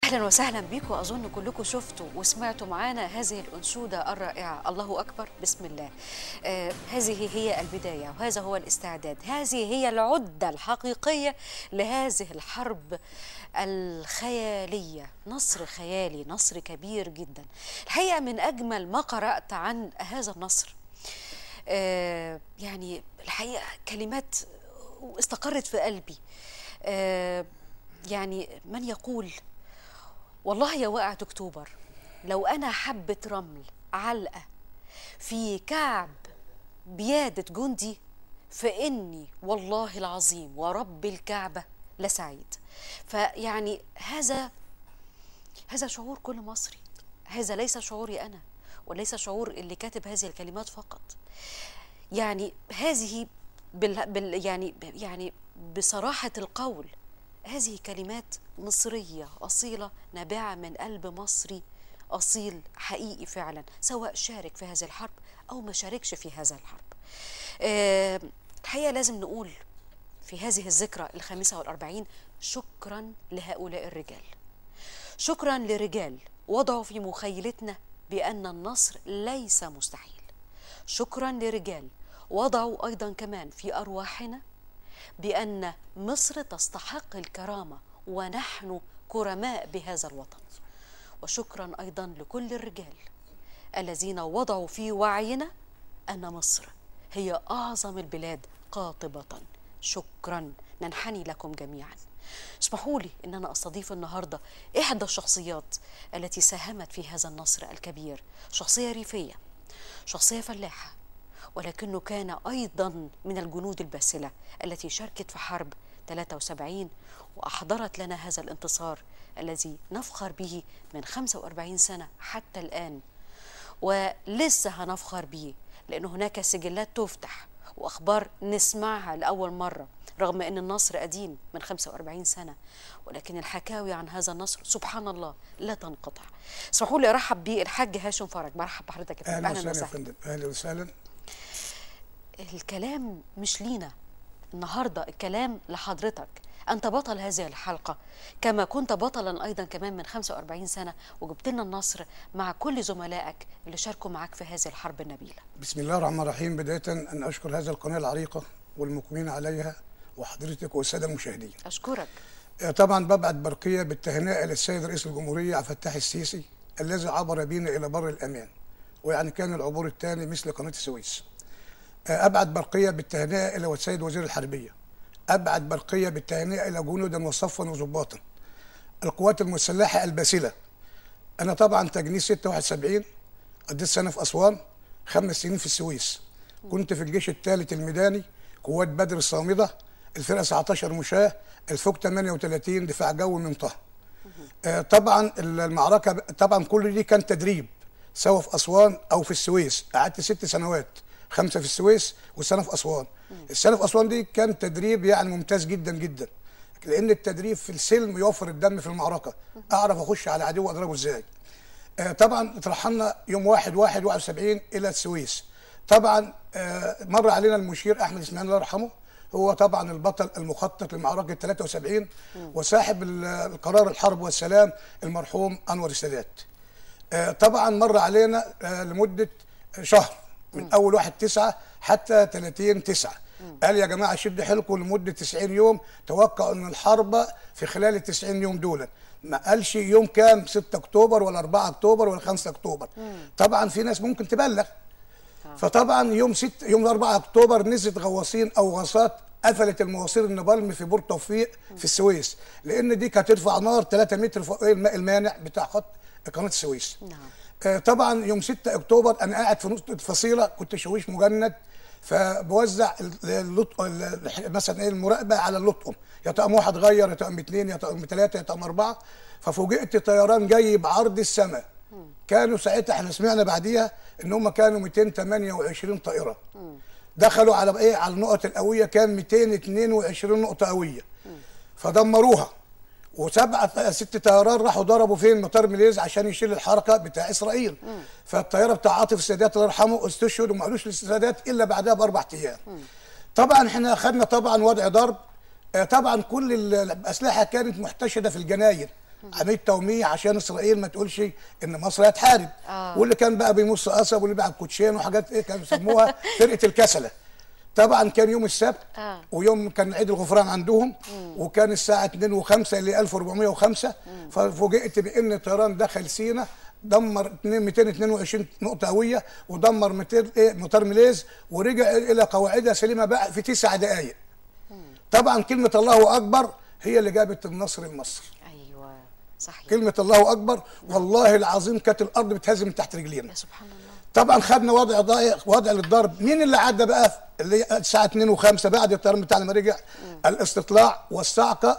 اهلا وسهلا بيكم اظن كلكم شفتوا وسمعتوا معانا هذه الانشوده الرائعه الله اكبر بسم الله آه هذه هي البدايه وهذا هو الاستعداد هذه هي العده الحقيقيه لهذه الحرب الخياليه نصر خيالي نصر كبير جدا الحقيقه من اجمل ما قرات عن هذا النصر آه يعني الحقيقه كلمات استقرت في قلبي آه يعني من يقول والله يا وقعة أكتوبر لو أنا حبة رمل علقة في كعب بيادة جندي فإني والله العظيم ورب الكعبة لسعيد فيعني هذا هذا شعور كل مصري هذا ليس شعوري أنا وليس شعور اللي كاتب هذه الكلمات فقط يعني هذه بال بال يعني يعني بصراحة القول هذه كلمات مصرية أصيلة نابعة من قلب مصري أصيل حقيقي فعلا سواء شارك في هذه الحرب أو ما شاركش في هذا الحرب أه الحقيقة لازم نقول في هذه الذكرى الخامسة والأربعين شكرا لهؤلاء الرجال شكرا لرجال وضعوا في مخيلتنا بأن النصر ليس مستحيل شكرا لرجال وضعوا أيضا كمان في أرواحنا بأن مصر تستحق الكرامة ونحن كرماء بهذا الوطن وشكرا أيضا لكل الرجال الذين وضعوا في وعينا أن مصر هي أعظم البلاد قاطبة شكرا ننحني لكم جميعا اسمحوا لي ان انا استضيف النهارده احدى الشخصيات التي ساهمت في هذا النصر الكبير شخصيه ريفيه شخصيه فلاحه ولكنه كان أيضا من الجنود الباسلة التي شاركت في حرب 73 وأحضرت لنا هذا الانتصار الذي نفخر به من 45 سنة حتى الآن ولسه هنفخر به لأن هناك سجلات تفتح وأخبار نسمعها لأول مرة رغم أن النصر قديم من 45 سنة ولكن الحكاوي عن هذا النصر سبحان الله لا تنقطع اسمحوا لي أرحب بالحاج هاشم فرج مرحب بحضرتك يا فندم أهلا وسهلا يا فندم أهلا وسهلا الكلام مش لينا النهارده الكلام لحضرتك انت بطل هذه الحلقه كما كنت بطلا ايضا كمان من 45 سنه وجبت لنا النصر مع كل زملائك اللي شاركوا معاك في هذه الحرب النبيله بسم الله الرحمن الرحيم بدايه ان اشكر هذه القناه العريقه والمقيمين عليها وحضرتك والساده المشاهدين اشكرك طبعا ببعت برقيه بالتهنئه للسيد رئيس الجمهوريه عبد الفتاح السيسي الذي عبر بنا الى بر الامان ويعني كان العبور الثاني مثل قناه السويس ابعت برقيه بالتهنئه الى السيد وزير الحربيه ابعت برقيه بالتهنئه الى جنودا وصفا وظباطا القوات المسلحه الباسله انا طبعا تجنيد 76 قضيت سنه في اسوان خمس سنين في السويس كنت في الجيش الثالث الميداني قوات بدر الصامده الفرقه 19 مشاه الفوق 38 دفاع جوي من طه آه طبعا المعركه طبعا كل دي كان تدريب سواء في اسوان او في السويس قعدت ست سنوات خمسه في السويس وسنه في اسوان السنه في اسوان دي كان تدريب يعني ممتاز جدا جدا لان التدريب في السلم يوفر الدم في المعركه اعرف اخش على عدو واضربه ازاي آه طبعا اترحلنا يوم 1 1 71 الى السويس طبعا آه مر علينا المشير احمد اسماعيل الله يرحمه هو طبعا البطل المخطط لمعركه 73 وصاحب القرار الحرب والسلام المرحوم انور السادات آه طبعا مر علينا لمده شهر من اول 1 9 حتى 30 9 قال يا جماعه شدوا حيلكم لمده 90 يوم توقعوا ان الحرب في خلال ال 90 يوم دول ما قالش يوم كام 6 اكتوبر ولا 4 اكتوبر ولا 5 اكتوبر مم. طبعا في ناس ممكن تبلغ آه. فطبعا يوم 6 يوم 4 اكتوبر نزلت غواصين او غاصات قفلت المواسير النبالم في بور توفيق في السويس لان دي كانت ترفع نار 3 متر فوق الماء المانع بتاع خط قناه السويس نعم طبعا يوم 6 اكتوبر انا قاعد في نص الفصيله كنت شويش مجند فبوزع اللط... مثلا ايه المراقبه على اللطم يا طقم واحد غير يا طقم اثنين يا طقم ثلاثه يا طقم اربعه ففوجئت طيران جاي بعرض السماء كانوا ساعتها احنا سمعنا بعديها ان هم كانوا 228 طائره دخلوا على ايه على النقط القويه كان 222 نقطه قويه فدمروها وسبعه ست طيران راحوا ضربوا فين مطار ميليز عشان يشيل الحركه بتاع اسرائيل مم. فالطياره بتاع عاطف السادات الله يرحمه استشهد وما قالوش للسادات الا بعدها باربع ايام طبعا احنا اخذنا طبعا وضع ضرب آه، طبعا كل ال- الاسلحه كانت محتشده في الجناين عمليه توميه عشان اسرائيل ما تقولش ان مصر هتحارب آه. واللي كان بقى بيمص قصب واللي بيلعب كوتشين وحاجات ايه كانوا بيسموها فرقه الكسله طبعا كان يوم السبت آه. ويوم كان عيد الغفران عندهم وكان الساعه 2 و5 ل 1405 ففوجئت بان طيران دخل سينا دمر 2 222 نقطه هويه ودمر 200 ايه مطار ميليز ورجع الى قواعدها سليمه بقى في تسع دقائق طبعا كلمه الله اكبر هي اللي جابت النصر لمصر ايوه صحيح كلمه الله اكبر والله العظيم كانت الارض بتهزم من تحت رجلينا يا سبحان الله طبعا خدنا وضع ضايق وضع للضرب مين اللي عدى بقى اللي الساعه 2 و5 بعد الطيران بتاعنا ما رجع الاستطلاع والصعقه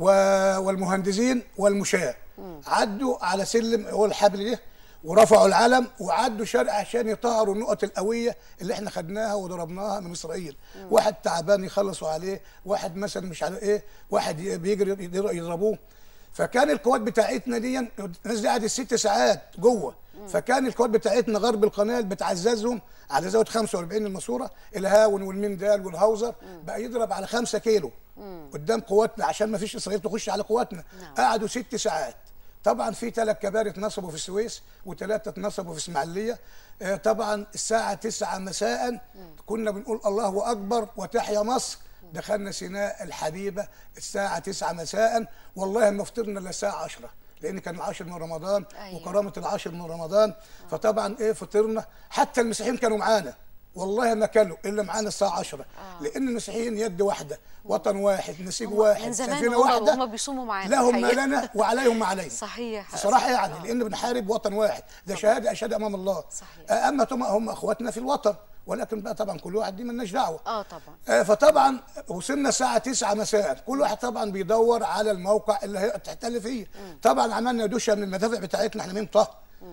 و- والمهندسين والمشاة عدوا على سلم هو الحبل ده ورفعوا العلم وعدوا شرق عشان يطهروا النقط القويه اللي احنا خدناها وضربناها من اسرائيل واحد تعبان يخلصوا عليه واحد مثلا مش عارف ايه واحد بيجري يضر- يضربوه فكان القوات بتاعتنا دي الناس دي قعدت ست ساعات جوه فكان القوات بتاعتنا غرب القناه بتعززهم على زاويه 45 الماسوره الهاون والمندال والهاوزر بقى يضرب على 5 كيلو قدام قواتنا عشان ما فيش اسرائيل تخش على قواتنا نعم. قعدوا ست ساعات طبعا في ثلاث كباري اتنصبوا في السويس وثلاثه اتنصبوا في اسماعيليه آه، طبعا الساعه 9 مساء كنا بنقول الله اكبر وتحيا مصر دخلنا سيناء الحبيبه الساعه 9 مساء والله ما فطرنا الا الساعه 10 لان كان العاشر من رمضان أيوة. وكرامه العاشر من رمضان فطبعا ايه فطرنا حتى المسيحيين كانوا معانا والله ما كانوا الا معانا الساعه 10 لان المسيحيين يد واحده وطن واحد نسيج هم واحد من زمان سفينه هم- واحده هم بيصوموا معانا لهم ما الحقيقة. لنا وعليهم ما علينا صحيح بصراحه يعني لان بنحارب وطن واحد ده شهاده اشهد امام الله صحيح. اما هم هم اخواتنا في الوطن ولكن بقى طبعا كل واحد دي مالناش دعوه اه طبعا آه، فطبعا وصلنا الساعة 9 مساء كل واحد طبعا بيدور على الموقع اللي هتحتل فيه طبعا عملنا دوشة من المدافع بتاعتنا احنا مين طه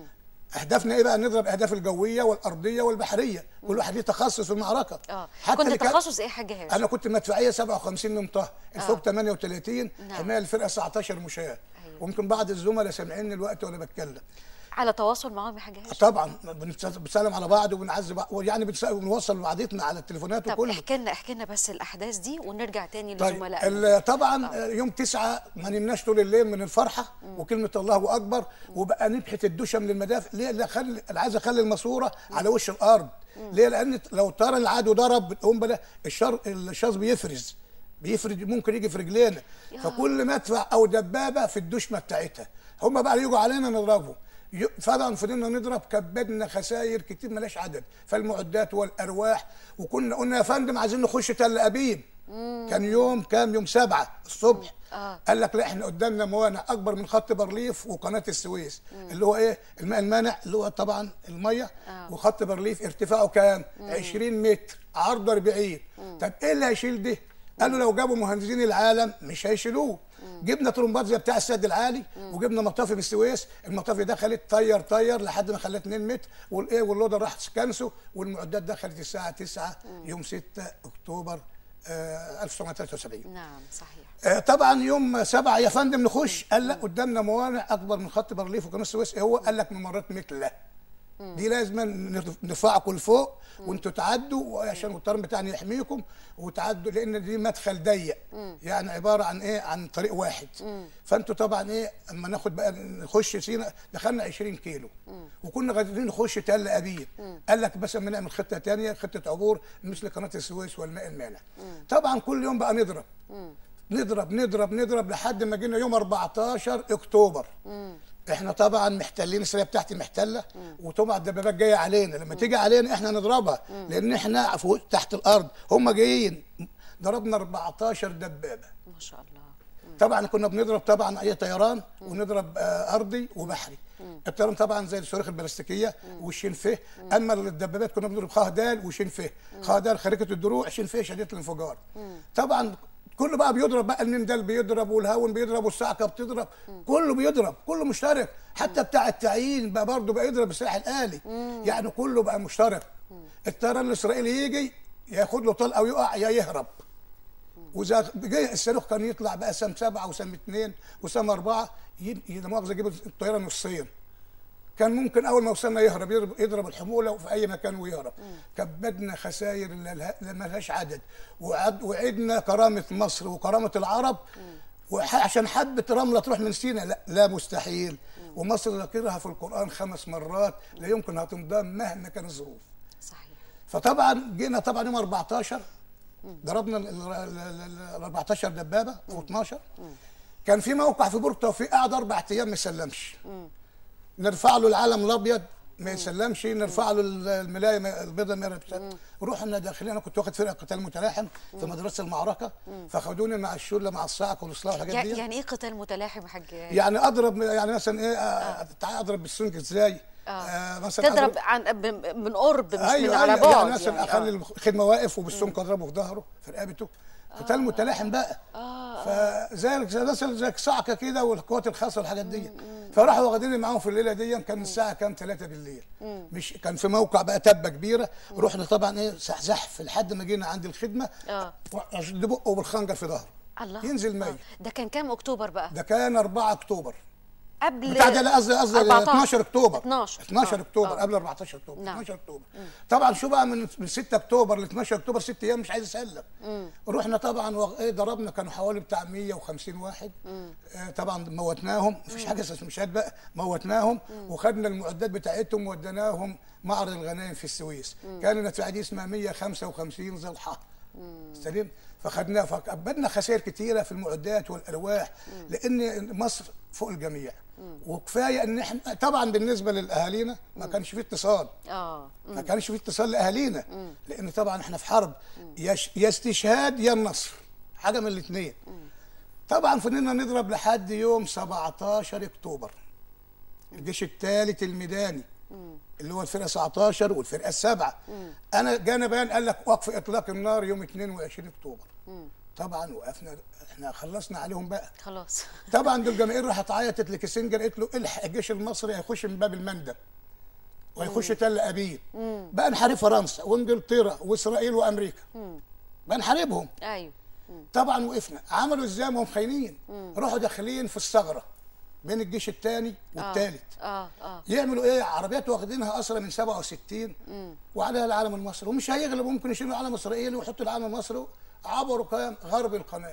اهدافنا ايه بقى نضرب الاهداف الجويه والارضيه والبحريه كل واحد ليه تخصص في المعركه اه حتى كنت اللي كان- تخصص ايه يا حاج هاشم انا كنت مدفعيه 57 من طه الفوق 38 نعم. حمايه الفرقه 19 مشاة أيوة. ويمكن بعض الزملاء سامعيني الوقت وانا بتكلم على تواصل معاهم يا حاج هاشم طبعا بنس- بنسلم على بعض وبنعز بعض يعني بنس- بنوصل وعدتنا على التليفونات طب وكله احكي لنا احكي لنا بس الاحداث دي ونرجع تاني طيب لزملائنا ال- طبعا يوم تسعة ما نمناش طول الليل من الفرحه وكلمه الله اكبر وبقى نبحث الدشة من المدافع ليه لا خلي انا عايز اخلي الماسوره على وش الارض ليه لان لو طار العدو ضرب قنبله الشر الشاذ بيفرز بيفرز ممكن يجي في رجلينا فكل مدفع او دبابه في الدشمه بتاعتها هم بقى يجوا علينا نضربهم ي- طبعا فضلنا نضرب كبدنا خسائر كتير ملاش عدد فالمعدات والارواح وكنا قلنا يا فندم عايزين نخش تل ابيب كان يوم كام يوم سبعة الصبح آه. قال لك لا احنا قدامنا موانع اكبر من خط بارليف وقناه السويس اللي هو ايه الماء المانع اللي هو طبعا الميه آه. وخط بارليف ارتفاعه كام 20 متر عرضه 40 طب ايه اللي هيشيل ده قالوا لو جابوا مهندسين العالم مش هيشيلوه جبنا طرمبات زي بتاع السد العالي وجبنا مطافي بالسويس المطافي دخلت طير طير لحد ما خلت 2 متر والايه واللودر راح كنسه والمعدات دخلت الساعه 9 يوم 6 اكتوبر آه 1973 نعم صحيح آه، طبعا يوم سبعة يا فندم نخش قال لا قدامنا موانع اكبر من خط بارليف وقناه السويس إيه هو قال لك ممرات مثله دي لازم نرفعكم لفوق وانتوا تعدوا عشان الطيران بتاعنا يحميكم وتعدوا لان دي مدخل ضيق يعني عباره عن ايه عن طريق واحد فانتوا طبعا ايه اما ناخد بقى نخش سينا دخلنا 20 كيلو وكنا قادرين نخش تل ابيب قال لك بس اما نعمل خطه ثانيه خطه عبور مثل قناه السويس والماء المانع طبعا كل يوم بقى نضرب نضرب نضرب نضرب لحد ما جينا يوم 14 اكتوبر احنا طبعا محتلين السريه بتاعتي محتله وطبعا الدبابات جايه علينا لما تيجي علينا احنا نضربها لان احنا فوق تحت الارض هم جايين ضربنا 14 دبابه ما شاء الله طبعا كنا بنضرب طبعا اي طيران ونضرب آه، ارضي وبحري الطيران طبعا زي الصواريخ البلاستيكيه والشين فيه اما الدبابات كنا بنضرب خهدال وشين فيه خهدال خارقه الدروع شين فيه شديده الانفجار طبعا كله بقى بيضرب بقى المندل بيضرب والهون بيضرب والصعقه بتضرب كله بيضرب كله مشترك حتى بتاع التعيين بقى برضه بقى يضرب السلاح الالي يعني كله بقى مشترك الطيران الاسرائيلي يجي ياخد له طلقه ويقع يا يهرب واذا جه الصاروخ كان يطلع بقى سام سبعه وسام اثنين وسام اربعه ي- ي- لا مؤاخذه يجيب الطياره نصين كان ممكن اول ما وصلنا يهرب يضرب, يضرب الحموله في اي مكان ويهرب كبدنا خسائر اللي لها- اللي ما لهاش عدد وعد وعدنا كرامه مصر وكرامه العرب وعشان حبه رمله تروح من سينا لا, لا مستحيل ومصر ذاكرها في القران خمس مرات لا يمكن هتنضم مهما كانت الظروف صحيح فطبعا جينا طبعا يوم 14 ضربنا ال- ال- ال- ال 14 دبابه او 12 كان في موقع في برج توفيق قعد اربع ايام ما يسلمش نرفع له العلم الابيض ما يسلمش نرفع له ال- الملايه ما- البيضاء ما يرفعش رحنا داخلين انا كنت واخد فرقه قتال متلاحم في مدرسه المعركه فخدوني مع الشله مع الصاعقه والاصلاح والحاجات يع- دي يعني ايه قتال متلاحم يا حاج يعني اضرب يعني مثلا ايه آه. تعال اضرب بالسنج ازاي آه مثلا تضرب أضرب- عن ب- من قرب مش من ايوه على أيوة بعد يعني مثلا يعني. اخلي آه. الخدمه واقف وبالسمك اضربه في ظهره في رقبته قتال متلاحم بقى فزي زي مثلا زي صعقه كده والقوات الخاصه والحاجات دي فراحوا واخديني معاهم في الليله دي كان الساعه كام 3 بالليل مش كان في موقع بقى تبه كبيره رحنا طبعا ايه زحزح لحد ما جينا عند الخدمه آه. اشد بقه بالخنجر في ظهره الله ينزل ميت آه. ده كان كام اكتوبر بقى ده كان 4 اكتوبر قبل بتاع ده لا قصدي قصدي 14. 12 اكتوبر 12 12 آه. اكتوبر آه. قبل 14 اكتوبر نعم. 12 اكتوبر طبعا شو بقى من من 6 اكتوبر ل 12 اكتوبر ست ايام مش عايز اسلم رحنا طبعا و... ايه ضربنا كانوا حوالي بتاع 150 واحد آه طبعا موتناهم مفيش حاجه اسمها مشاهد بقى موتناهم وخدنا المعدات بتاعتهم وديناهم معرض الغنائم في السويس كانت في عدي اسمها 155 ذبحه سليم فخدناها فقبلنا خسائر كتيره في المعدات والارواح لان مصر فوق الجميع وكفايه ان احنا طبعا بالنسبه لاهالينا ما كانش فيه اتصال اه ما كانش فيه اتصال لاهالينا لان طبعا احنا في حرب يا ش- يا استشهاد يا النصر حاجه من الاثنين طبعا فضلنا نضرب لحد يوم 17 اكتوبر الجيش الثالث الميداني اللي هو الفرقه 19 والفرقه السابعه انا جانا بيان قال لك وقف اطلاق النار يوم 22 اكتوبر طبعا وقفنا احنا خلصنا عليهم بقى خلاص طبعا دول الجماهير راحت عيطت لكيسنجر قالت له الحق الجيش المصري هيخش من باب المندب وهيخش تل ابيب بقى نحارب فرنسا وانجلترا واسرائيل وامريكا بقى نحاربهم ايوه طبعا وقفنا عملوا ازاي ما هم خاينين راحوا داخلين في الثغره بين الجيش الثاني والثالث اه اه يعملوا ايه عربيات واخدينها اسرى من 67 وعليها العلم المصري ومش هيغلبوا ممكن يشيلوا العلم الاسرائيلي ويحطوا العلم المصري عبروا كام غرب القناه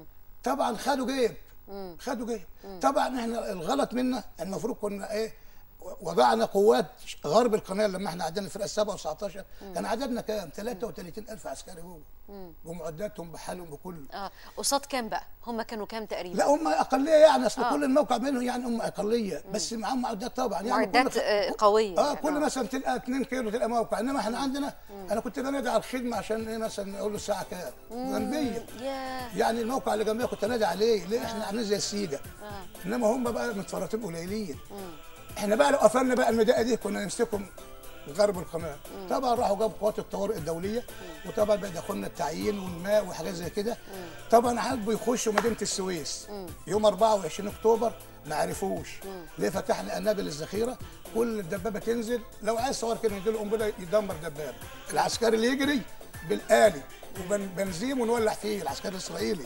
طبعا خدوا جيب خدوا جيب طبعا احنا الغلط منا المفروض كنا ايه وضعنا قوات غرب القناه لما احنا عدينا الفرقه 17 كان عددنا كام 33000 عسكري جوه بمعداتهم بحالهم بكله اه قصاد كام بقى هم كانوا كام تقريبا لا هم اقليه يعني اصل آه. كل الموقع منهم يعني هم اقليه بس معاهم معدات طبعا يعني معدات كل آه، قويه اه يعني. كل مثلا تلقى 2 كيلو تلقى موقع انما احنا عندنا انا كنت بنادي على الخدمه عشان ايه مثلا اقول له الساعه كام جنبيه يا يعني الموقع اللي جنبيه كنت انادي عليه ليه احنا عاملين زي السيده انما هم بقى متفرطين قليلين احنا بقى لو قفلنا بقى المدائن دي كنا نمسكهم غرب القناه طبعا راحوا جابوا قوات الطوارئ الدوليه وطبعا بقى دخلنا التعيين والماء وحاجات زي كده طبعا حبوا يخشوا مدينه السويس يوم 24 اكتوبر ما عرفوش ليه فتحنا قنابل الذخيره كل الدبابه تنزل لو عايز صور كده يديله قنبله يدمر دبابه العسكري اللي يجري بالآلي وبنزين ونولع فيه العسكري الاسرائيلي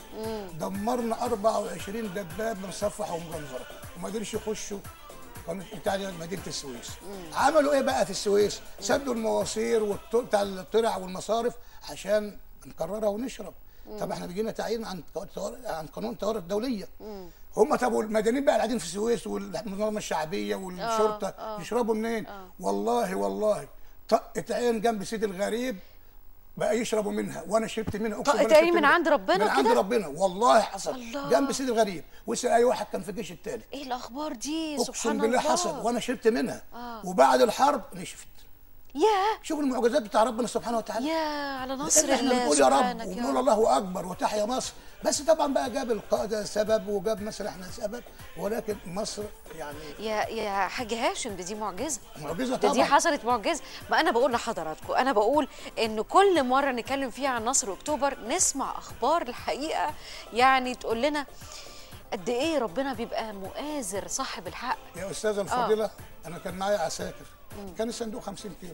دمرنا 24 دبابه مصفحه ومجنزره وما قدرش يخشوا قانون بتاع مدينه السويس عملوا ايه بقى في السويس سدوا المواسير والط- بتاع الطرع والمصارف عشان نكررها ونشرب طب احنا بيجينا تعيين عن طوارئ- عن قانون الطوارئ الدوليه هم طب والمدنيين بقى قاعدين في السويس والمنظمه الشعبيه والشرطه يشربوا منين والله والله طقت عين جنب سيد الغريب بقى يشربوا منها وانا شربت منها أقسم طقت بالله عين شربت من منها. عند ربنا من عند كده؟ ربنا والله حصل الله. جنب سيد الغريب واسال اي واحد كان في الجيش الثالث ايه الاخبار دي اقسم سبحان بالله الله حصل وانا شربت منها وبعد الحرب نشفت يا شوف المعجزات بتاع ربنا سبحانه وتعالى يا على نصر لأن احنا الله بنقول يا رب سبحانك يا وبنقول رب الله اكبر وتحيا مصر بس طبعا بقى جاب القاده سبب وجاب مثلا احنا سبب ولكن مصر يعني يا يا حاج هاشم دي, دي معجزه معجزه ده دي طبعا حصلت معجزه ما انا بقول لحضراتكم انا بقول ان كل مره نتكلم فيها عن نصر اكتوبر نسمع اخبار الحقيقه يعني تقول لنا قد ايه ربنا بيبقى مؤازر صاحب الحق يا استاذه الفاضله انا كان معايا عساكر كان الصندوق 50 كيلو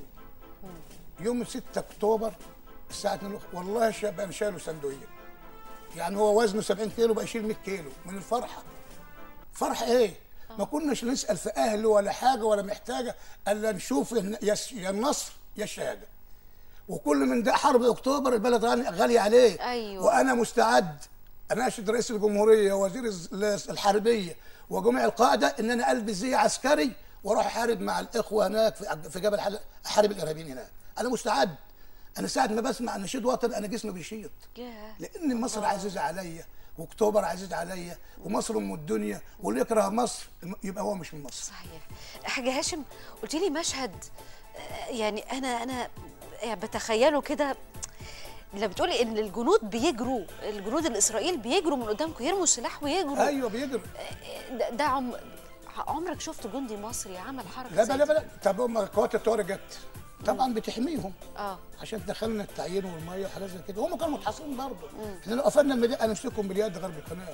يوم 6 اكتوبر الساعه 2 والله الشاب انا شايله صندوقين يعني هو وزنه 70 كيلو بقى يشيل 100 كيلو من الفرحه فرح ايه ما كناش نسال في اهله ولا حاجه ولا محتاجه الا نشوف إن يا الس- يا النصر يا الشهاده وكل من ده حرب اكتوبر البلد غالي- غاليه عليه أيوة. وانا مستعد اناشد رئيس الجمهوريه ووزير الز- الحربيه وجميع القاده ان انا البس زي عسكري واروح احارب مع الاخوه هناك في في جبل حل... احارب الارهابيين هناك انا مستعد انا ساعه ما بسمع نشيد وطني انا جسمي بيشيط ياه. لان مصر عزيزه عليا واكتوبر عزيز عليا ومصر ام الدنيا واللي يكره مصر يبقى هو مش من مصر صحيح حاجة هاشم قلت لي مشهد آه، يعني أنا أنا يعني بتخيله كده لما بتقولي إن الجنود بيجروا الجنود الإسرائيل بيجروا من قدامكم يرموا السلاح ويجروا ايوه بيجري ده, ده عم عمرك شفت جندي مصري عمل حركة لا زي لا دي؟ لا طب هم قوات الطوارئ جت طبعا بتحميهم اه عشان دخلنا التعيين والميه وحاجات زي كده هم كانوا متحصنين برضه احنا لو قفلنا الميدان امسكهم باليد غرب القناه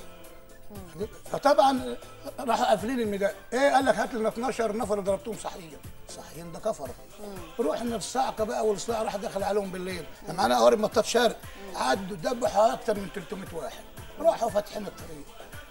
فطبعا راحوا قافلين الميدان ايه قال لك هات لنا 12 نفر ضربتهم صحيين صحيين ده كفره رحنا الصاعقه بقى والصاع راح دخل عليهم بالليل معانا قوارب مطاط شارع عدوا دبحوا اكتر من 300 واحد راحوا فاتحين الطريق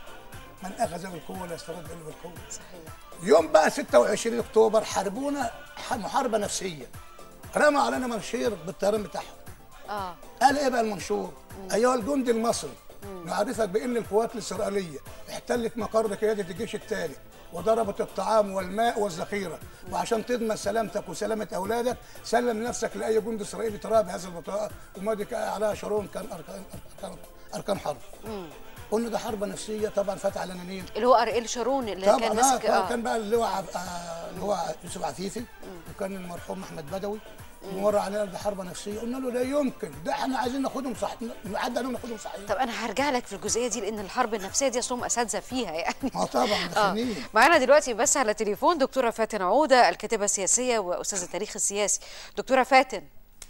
من اخذ بالقوه لا يسترد الا بالقوه صحيح يوم بقى 26 اكتوبر حاربونا ح- محاربه نفسيه رمى علينا منشير بالطيران بتاعهم اه قال ايه بقى المنشور ايها الجندي المصري نعرفك بان القوات الاسرائيليه احتلت مقر قياده الجيش الثالث وضربت الطعام والماء والذخيره وعشان تضمن سلامتك وسلامه اولادك سلم نفسك لاي جندي اسرائيلي تراه بهذه البطاقه وماضي عليها شارون كان اركان اركان اركان حرب قلنا ده حرب نفسيه طبعا فات علينا مين اللي هو أرئيل شارون اللي طبعا كان آه ماسك طبعا اه كان بقى اللي هو عف- آه اللي هو يوسف عفيفي وكان المرحوم احمد بدوي ومر علينا ده حرب نفسيه قلنا له لا يمكن ده احنا عايزين ناخدهم صح نعدي عليهم ناخدهم صحيح طب انا هرجع لك في الجزئيه دي لان الحرب النفسيه دي اصلهم اساتذه فيها يعني ما طبعا ده اه فنين معانا دلوقتي بس على تليفون دكتوره فاتن عوده الكاتبه السياسيه واستاذ التاريخ السياسي دكتوره فاتن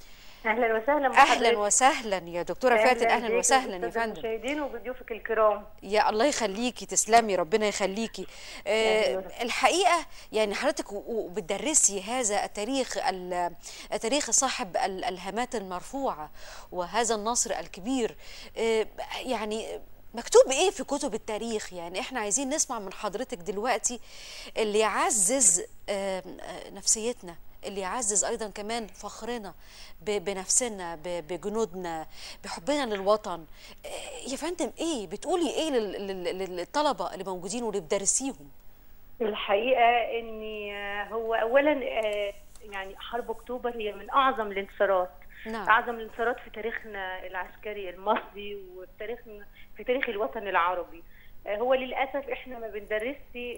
اهلا وسهلا اهلا بحضرتك. وسهلا يا دكتوره فاتن اهلا بيك وسهلا يا أستاذ فندم المشاهدين وبضيوفك الكرام يا الله يخليكي تسلمي ربنا يخليكي آه أهلا. الحقيقه يعني حضرتك و- وبتدرسي هذا التاريخ ال- التاريخ صاحب ال- الهامات المرفوعه وهذا النصر الكبير آه يعني مكتوب ايه في كتب التاريخ يعني احنا عايزين نسمع من حضرتك دلوقتي اللي يعزز آه، آه، نفسيتنا اللي يعزز ايضا كمان فخرنا ب- بنفسنا ب- بجنودنا بحبنا للوطن آه، يا فندم ايه بتقولي ايه لل- لل- للطلبه اللي موجودين واللي بتدرسيهم الحقيقه ان هو اولا آه، يعني حرب اكتوبر هي من اعظم الانتصارات نعم. اعظم الانتصارات في تاريخنا العسكري المصري وفي تاريخنا في تاريخ الوطن العربي آه، هو للاسف احنا ما بندرسش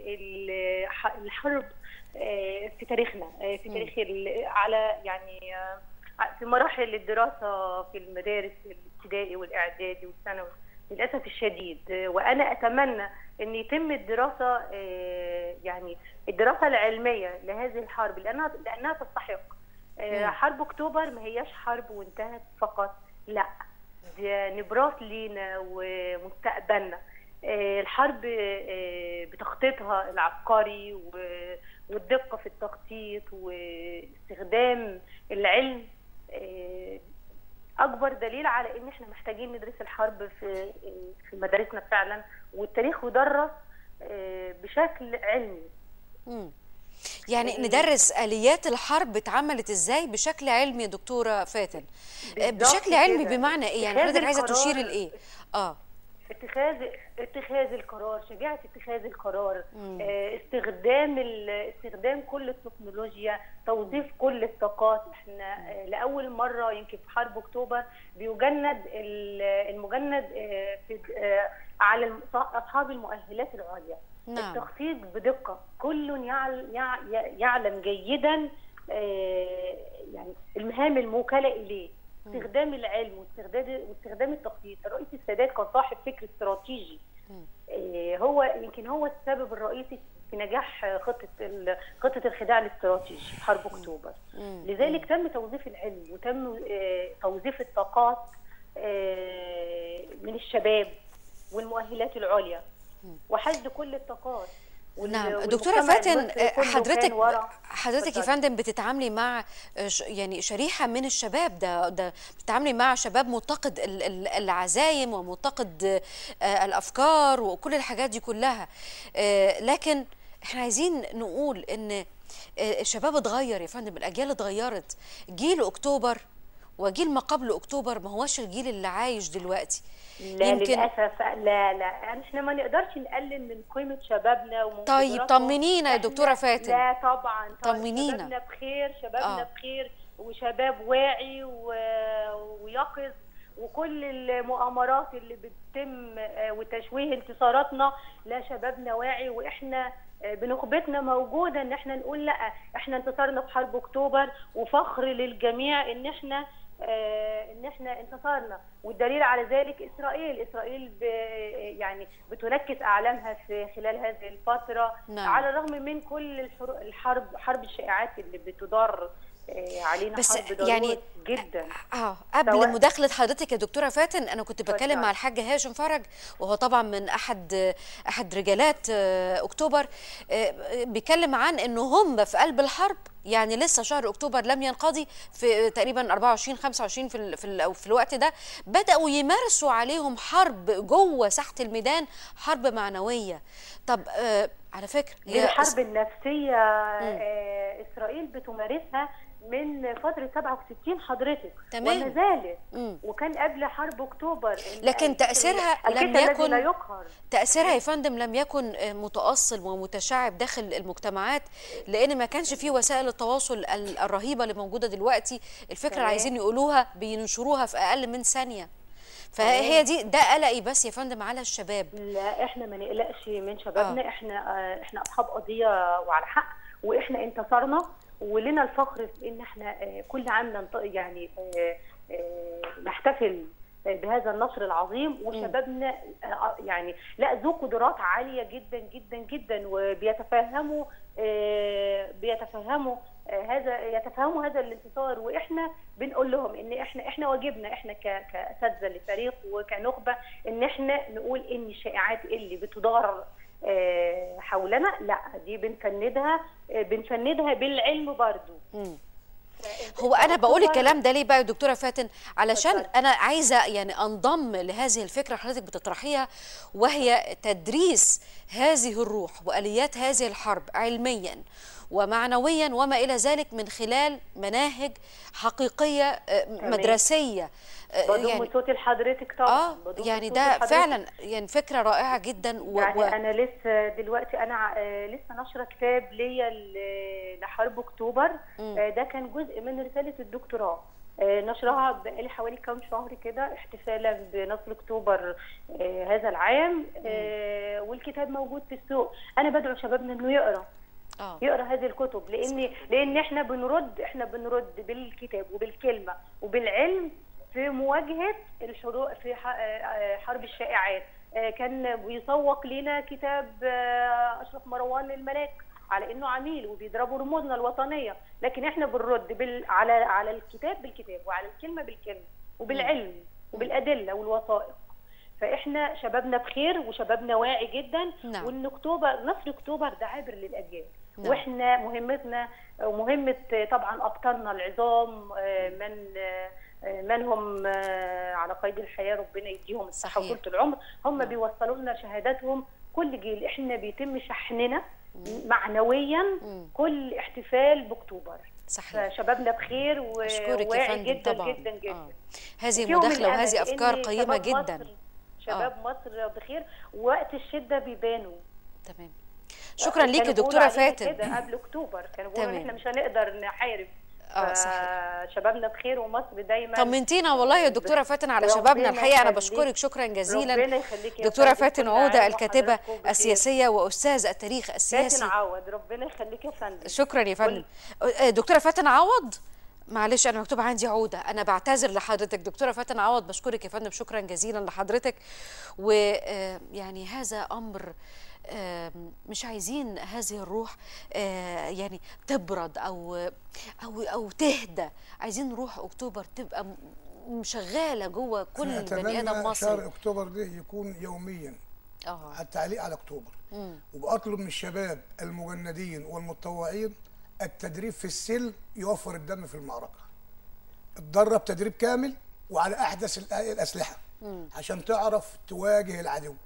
الح- الحرب آه، في تاريخنا آه، في تاريخ ال- على يعني آه، في مراحل الدراسه في المدارس الابتدائي والاعدادي والثانوي للاسف الشديد آه، وانا اتمنى ان يتم الدراسه آه، يعني الدراسه العلميه لهذه الحرب لانها لانها تستحق آه، حرب اكتوبر ما هياش حرب وانتهت فقط لا ده نبراس لينا ومستقبلنا آه، الحرب آه، بتخطيطها العبقري و- والدقه في التخطيط واستخدام العلم آه، اكبر دليل على ان احنا محتاجين ندرس الحرب في في مدارسنا فعلا والتاريخ يدرس آه، بشكل علمي مم. يعني ندرس اليات الحرب اتعملت ازاي بشكل علمي يا دكتوره فاتن آه، بالظبط بشكل علمي كده. بمعنى ايه يعني اتخاذ حضرتك عايزه القرار- تشيري لايه اه اتخاذ اتخاذ القرار شجاعه اتخاذ القرار آه، استخدام ال- استخدام كل التكنولوجيا توظيف كل الطاقات احنا آه، لاول مره يمكن في حرب اكتوبر بيجند ال- المجند آه، في آه، على الم- اصحاب المؤهلات العليا نعم. التخطيط بدقه كل يعل- يع- يعلم جيدا آه، يعني المهام الموكله اليه استخدام العلم واستخدام واستخدام التخطيط الرئيس السادات كان صاحب فكر استراتيجي آه، هو يمكن هو السبب الرئيسي في نجاح خطه ال- خطه الخداع الاستراتيجي في حرب اكتوبر لذلك تم توظيف العلم وتم آه، توظيف الطاقات آه، من الشباب والمؤهلات العليا وحشد كل الطاقات وال- نعم والمجتمع دكتوره فاتن المصري آه، كله حضرتك كان ورا. حضرتك يا اتفضل. فندم بتتعاملي مع آه، ش- يعني شريحه من الشباب ده ده بتتعاملي مع شباب متقد ال- ال- العزايم ومتقد آه، الافكار وكل الحاجات دي كلها آه، لكن احنا عايزين نقول ان آه، الشباب اتغير يا فندم الاجيال اتغيرت جيل اكتوبر وجيل ما قبل اكتوبر ما هوش الجيل اللي عايش دلوقتي لا للاسف لا لا احنا ما نقدرش نقلل من قيمه شبابنا ومن طيب قدراتهم. طمنينا يا إحنا- دكتورة فاتن. لا طبعا طبعاً. طمنينا. شبابنا بخير شبابنا آه. آه. بخير وشباب واعي و... ويقظ وكل المؤامرات اللي بتتم آه، وتشويه انتصاراتنا لا شبابنا واعي واحنا آه، بنخبتنا موجوده ان احنا نقول لا احنا انتصرنا في حرب اكتوبر وفخر للجميع ان احنا آه، ان احنا انتصرنا والدليل على ذلك اسرائيل اسرائيل ب يعني بتنكس اعلامها في خلال هذه الفتره نعم. على الرغم من كل الحر- الحرب حرب الشائعات اللي بتدار آه، علينا بس حرب ضروري يعني جدا اه قبل سواء- مداخله حضرتك يا دكتوره فاتن انا كنت بتكلم اتفضل. مع الحاج هاشم فرج وهو طبعا من احد احد رجالات آه، اكتوبر آه، بيتكلم عن انه هم في قلب الحرب يعني لسه شهر اكتوبر لم ينقضي في تقريبا 24 25 في ال- في, ال- أو في الوقت ده بداوا يمارسوا عليهم حرب جوه ساحه الميدان حرب معنويه طب آه، على فكره دي هي الحرب النفسيه آه، اسرائيل بتمارسها من فتره 67 حضرتك تمام. وما زالت مم. وكان قبل حرب اكتوبر لكن الجيش- تأثيرها الجيش لم الذي يكن- لا يقهر تأثيرها يا فندم لم يكن آه، متأصل ومتشعب داخل المجتمعات لأن ما كانش فيه وسائل التواصل ال- الرهيبة اللي موجودة دلوقتي الفكرة اللي تمام. عايزين يقولوها بينشروها في أقل من ثانية فهي دي ده قلقي بس يا فندم على الشباب لا احنا ما نقلقش من شبابنا آه. احنا آه، احنا اصحاب قضيه وعلى حق واحنا انتصرنا ولنا الفخر في ان احنا آه، كل عام ننط... يعني آه، آه، نحتفل بهذا النصر العظيم وشبابنا آه، يعني لا ذو قدرات عاليه جدا جدا جدا وبيتفهموا آه، بيتفهموا آه، هذا يتفهموا هذا الانتصار واحنا بنقول لهم ان احنا احنا واجبنا احنا ك- كاساتذه للفريق وكنخبه ان احنا نقول ان الشائعات اللي بتدار آه، حولنا لا دي بنفندها آه، بنفندها بالعلم برضو مم. هو انا بقول الكلام ده ليه بقى يا دكتوره فاتن علشان اتفضل. انا عايزه يعني انضم لهذه الفكره اللي حضرتك بتطرحيها وهي تدريس هذه الروح واليات هذه الحرب علميا ومعنويا وما الى ذلك من خلال مناهج حقيقيه آه، مدرسيه آه، بضم يعني صوتي لحضرتك طبعا اه بضم يعني صوتي ده لحضرتك. فعلا يعني فكره رائعه جدا و... يعني و... انا لسه دلوقتي انا ع- آه، لسه ناشره كتاب ليا ل- لحرب اكتوبر آه، ده كان جزء من رساله الدكتوراه آه، نشرها بقالي حوالي كام شهر كده احتفالا بنصر اكتوبر آه، هذا العام آه، والكتاب موجود في السوق انا بدعو شبابنا انه يقرا اه يقرا هذه الكتب لان لان احنا بنرد احنا بنرد بالكتاب وبالكلمه وبالعلم في مواجهه الحروب في ح- آه، حرب الشائعات آه، كان بيسوق لنا كتاب آه، اشرف مروان للملاك على انه عميل وبيضربوا رموزنا الوطنيه لكن احنا بنرد بال على على الكتاب بالكتاب وعلى الكلمه بالكلمه وبالعلم وبالادله والوثائق فاحنا شبابنا بخير وشبابنا واعي جدا نعم. وان اكتوبر نصر اكتوبر ده عابر للاجيال نعم. واحنا مهمتنا ومهمه طبعا ابطالنا العظام آه، من آه، من هم آه، على قيد الحياه ربنا يديهم الصحه صحيح. وطولة العمر هم نعم. بيوصلوا لنا شهاداتهم كل جيل احنا بيتم شحننا معنويا مم. كل احتفال باكتوبر صحيح فشبابنا بخير اشكرك يا وواعي فندم جدا طبعا جدا جدا آه. هذه فيهم مداخله الأمل وهذه افكار إن قيمه شباب جدا مصر شباب آه. مصر بخير وقت الشده بيبانوا تمام شكرا ليكي كانوا بيقولوا دكتوره علينا فاتن كده قبل اكتوبر كانوا بيقولوا ان تمام. احنا مش هنقدر نحارب آه، صحيح. شبابنا بخير ومصر دايما طمنتينا والله يا دكتوره فاتن على ربنا شبابنا الحقيقه انا يخليك. بشكرك شكرا جزيلا ربنا يخليك يا دكتوره فندم. فاتن كل عوده عام الكاتبه وحضراتكم بخير. السياسيه واستاذ التاريخ فاتن السياسي عوض ربنا يخليك يا فندم شكرا يا فندم آه، دكتوره فاتن عوض معلش انا مكتوب عندي عوده انا بعتذر لحضرتك دكتوره فاتن عوض بشكرك يا فندم شكرا جزيلا لحضرتك ويعني هذا امر آم، مش عايزين هذه الروح آه، يعني تبرد او او او تهدى عايزين روح اكتوبر تبقى م- مشغاله جوه كل أنا بني ادم اتمنى شهر مصري اكتوبر ده يكون يوميا اه على التعليق على اكتوبر وبطلب من الشباب المجندين والمتطوعين التدريب في السلم يوفر الدم في المعركه اتدرب تدريب كامل وعلى احدث الأ- الاسلحه عشان تعرف تواجه العدو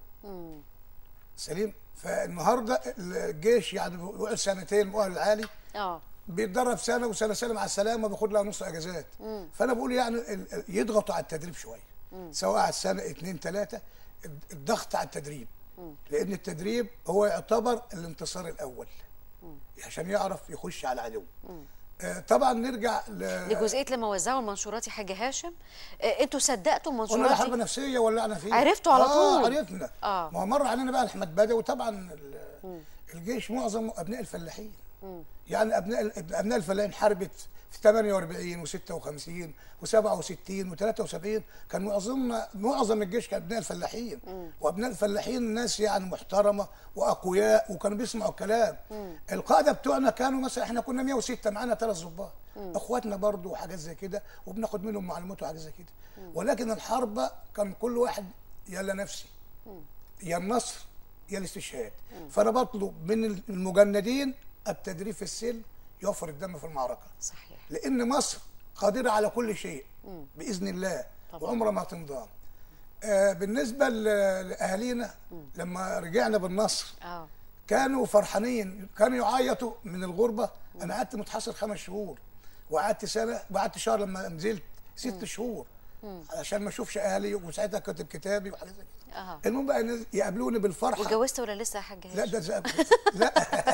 سليم فالنهارده الجيش يعني بيقعد سنتين مؤهل عالي اه بيتدرب سنه وسنه سنه مع السلامه بياخد لها نص اجازات فانا بقول يعني ال- ال- يضغطوا على التدريب شويه سواء على السنه اثنين ثلاثه الضغط على التدريب لان التدريب هو يعتبر الانتصار الاول عشان يعرف يخش على العدو آه، طبعا نرجع ل- لجزئيه لما وزعوا المنشورات يا حاج هاشم آه، انتوا صدقتوا قلنا المنشورات حرب دي نفسيه ولعنا فيها عرفتوا على آه طول. عرفنا آه. ما هو مر علينا بقى احمد بدوي طبعا ال- الجيش معظم ابناء الفلاحين يعني ابناء ابناء الفلاحين حاربت في 48 و56 و67 و73 كان معظمنا معظم الجيش كان ابناء الفلاحين وابناء الفلاحين ناس يعني محترمه واقوياء وكانوا بيسمعوا الكلام القاده بتوعنا كانوا مثلا احنا كنا 106 معانا ثلاث ضباط اخواتنا برضو وحاجات زي كده وبناخد منهم معلومات وحاجات زي كده ولكن الحرب كان كل واحد يلا نفسي يا النصر يا الاستشهاد فانا بطلب من المجندين التدريب في السلم يوفر الدم في المعركه صحيح لان مصر قادره على كل شيء باذن الله طبعاً. وعمرها ما تنضام آه بالنسبه ل- لاهالينا لما رجعنا بالنصر اه كانوا فرحانين كانوا يعيطوا من الغربه انا قعدت متحصر خمس شهور وقعدت سنه وقعدت شهر لما نزلت ست شهور عشان ما اشوفش اهلي وساعتها كاتب كتابي وحاجات زي كده اه المهم بقى نز- يقابلوني بالفرحه واتجوزت ولا لسه يا حاج هاشم لا ده ز- لا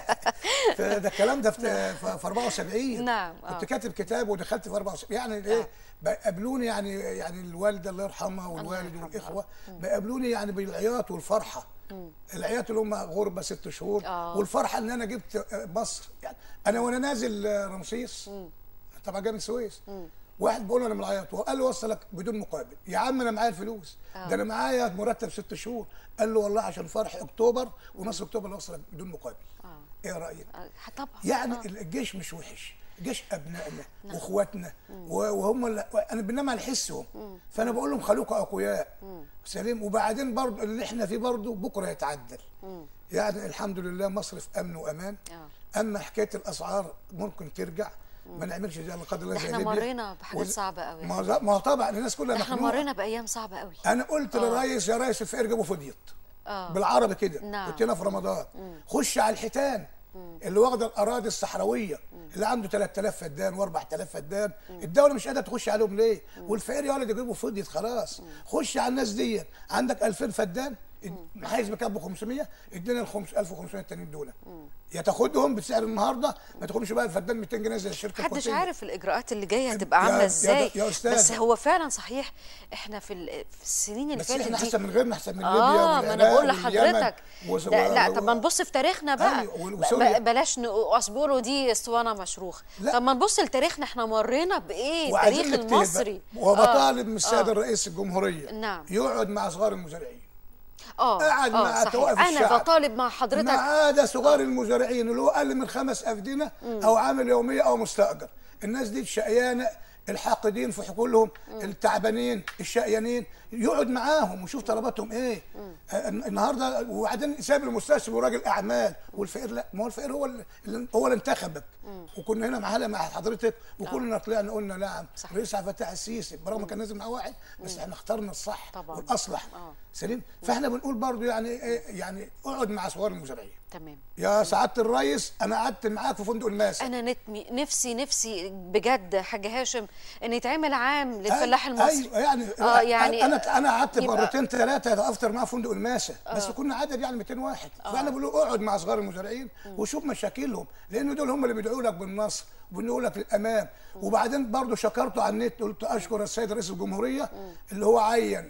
ده الكلام ده في في 74 نعم، آه. كنت كاتب كتاب ودخلت في 74 يعني ايه آه. بيقابلوني يعني يعني الوالده الله يرحمها والوالد يرحمها. والاخوه بيقابلوني يعني بالعياط والفرحه العياط اللي هم غربه ست شهور آه. والفرحه ان انا جبت مصر يعني انا وانا نازل رمسيس طبعا جاي من السويس واحد بيقول له انا من العياط وقال له وصلك بدون مقابل يا عم انا معايا الفلوس آه. ده انا معايا مرتب ست شهور قال له والله عشان فرح اكتوبر ونصر اكتوبر اللي وصلك بدون مقابل اه ايه رايك آه، طبعا يعني آه. الجيش مش وحش الجيش ابنائنا واخواتنا و- وهم اللي انا بنام على حسهم فانا بقول لهم خلوكوا اقوياء سليم وبعدين برضه اللي احنا فيه برضه بكره يتعدل يعني الحمد لله مصر في امن وامان آه. اما حكايه الاسعار ممكن ترجع ما نعملش زي لا قدر الله ده زي احنا ليبيا. مرينا بحاجات وز- صعبة قوي. ما ما هو طبعا الناس كلها ده احنا مخنوقة. مرينا بايام صعبه قوي انا قلت للرئيس يا ريس الفقير جابوا فضيط اه بالعربي كده نعم. كنت هنا في رمضان خش على الحيتان اللي واخده الاراضي الصحراويه اللي عنده 3000 فدان و4000 فدان الدوله مش قادره تخش عليهم ليه والفقير يا ولد يجيبوا فضيت خلاص خش على الناس ديت عندك 2000 فدان محايز بكام ب 500 ادينا ال 1500 التانيين دول يا تاخدهم بسعر النهارده ما تاخدش بقى الفدان 200 جنيه زي الشركه محدش الكويتية. عارف الاجراءات اللي جايه هتبقى يا- عامله يا- ازاي يا أستاذة. بس هو فعلا صحيح احنا في ال- في السنين اللي بس فاتت احنا دي احسن من غيرنا احسن من ليبيا اه ما انا والعراق بقول واليمن لحضرتك وز- لا, لا و- طب ما نبص في تاريخنا بقى أيوة، و- ب- وسوريا. ب- بلاش ن- اصبروا دي اسطوانه مشروخ لا. طب ما نبص لتاريخنا احنا مرينا بايه وعايزين التاريخ نجتهد بقى. المصري وبطالب من السيد آه. الرئيس الجمهوريه نعم. يقعد مع صغار المزارعين اه قعد اه مع صحيح توائف انا الشعب. بطالب مع ما حضرتك عدا صغار المزارعين اللي هو اقل من خمس افدنه او عامل يوميه او مستاجر الناس دي الشقيانه الحاقدين في حقولهم التعبانين الشقيانين يقعد معاهم ويشوف طلباتهم ايه آه، النهارده وبعدين ساب المستشفى وراجل اعمال والفقير لا ما هو الفقير هو اللي هو اللي انتخبك وكنا هنا معانا مع حضرتك وكلنا طلعنا قلنا نعم صحيح. الرئيس عبد الفتاح السيسي برغم ما كان نازل مع واحد بس احنا اخترنا الصح طبعاً. والاصلح آه. سليم فاحنا بنقول برضو يعني ايه يعني اقعد مع صغار المزارعين تمام يا سعاده الريس انا قعدت معاك في فندق الماسة انا نتمي نفسي نفسي بجد حاج هاشم ان يتعمل عام للفلاح المصري ايوه يعني اه يعني انا انا قعدت يبقى- مرتين ثلاثه افطر معاه في فندق الماسة بس كنا عدد يعني 200 واحد فانا بقول له اقعد مع صغار المزارعين وشوف مشاكلهم لان دول هم اللي بيدعوا لك بالنصر وبيدعوا لك للامام وبعدين برضه شكرته على النت قلت اشكر السيد رئيس الجمهوريه اللي هو عين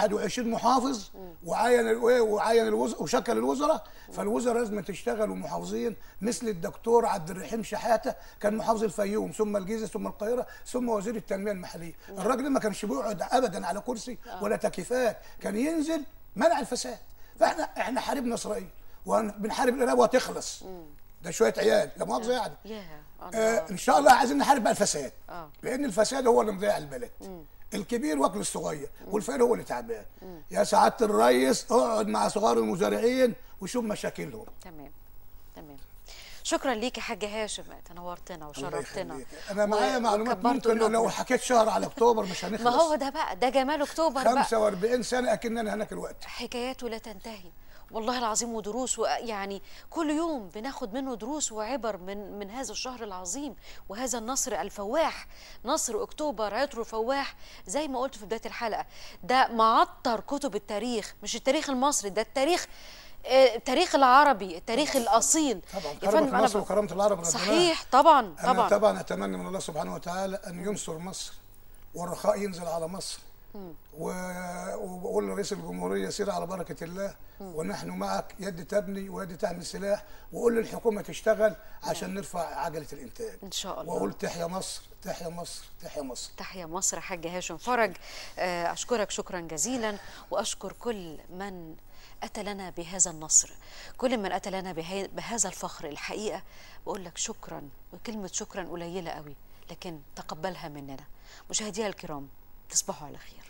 21 محافظ وعين ال- إيه، وعين الوزراء وشكل الوزراء فالوزراء لازم تشتغل ومحافظين مثل الدكتور عبد الرحيم شحاته كان محافظ الفيوم ثم الجيزه ثم القاهره ثم وزير التنميه المحليه الراجل ما كانش بيقعد ابدا على كرسي ولا تكييفات كان ينزل منع الفساد فاحنا احنا حاربنا اسرائيل وبنحارب الارهاب وهتخلص ده شويه عيال لا مؤاخذه يعني ياه آه الله ان شاء الله عايزين نحارب بقى الفساد آه. لان الفساد هو اللي مضيع البلد الكبير واكل الصغير والفقير هو اللي تعبان يا سعاده الريس اقعد مع صغار المزارعين وشوف مشاكلهم تمام تمام شكرا ليك يا حاج هاشم تنورتنا الله وشرفتنا يخليك. انا معايا و- معلومات وكبرت ممكن قلوبنا. لو حكيت شهر على اكتوبر مش هنخلص ما هو ده بقى ده جمال اكتوبر بقى 45 سنه اكننا هناك الوقت حكاياته لا تنتهي والله العظيم ودروس ويعني كل يوم بناخد منه دروس وعبر من من هذا الشهر العظيم وهذا النصر الفواح نصر اكتوبر عطر فواح زي ما قلت في بدايه الحلقه ده معطر كتب التاريخ مش التاريخ المصري ده التاريخ آه، التاريخ العربي التاريخ الاصيل طبعا يا كرامه فندم أنا مصر ب- وكرامه العرب غدناها. صحيح طبعا أنا طبعا طبعا أتمنى من الله سبحانه وتعالى أن ينصر مصر والرخاء ينزل على مصر و- وبقول لرئيس الجمهورية سير على بركة الله ونحن معك يد تبني ويد تحمل سلاح وقول للحكومة تشتغل عشان نرفع عجلة الإنتاج إن شاء الله. وأقول تحيا مصر تحيا مصر تحيا مصر تحيا مصر حاج هاشم فرج آه، أشكرك شكرا جزيلا وأشكر كل من أتى لنا بهذا النصر كل من أتى لنا بهي- بهذا الفخر الحقيقة بقول لك شكرا وكلمة شكرا قليلة قوي لكن تقبلها مننا مشاهدينا الكرام تصبحوا على خير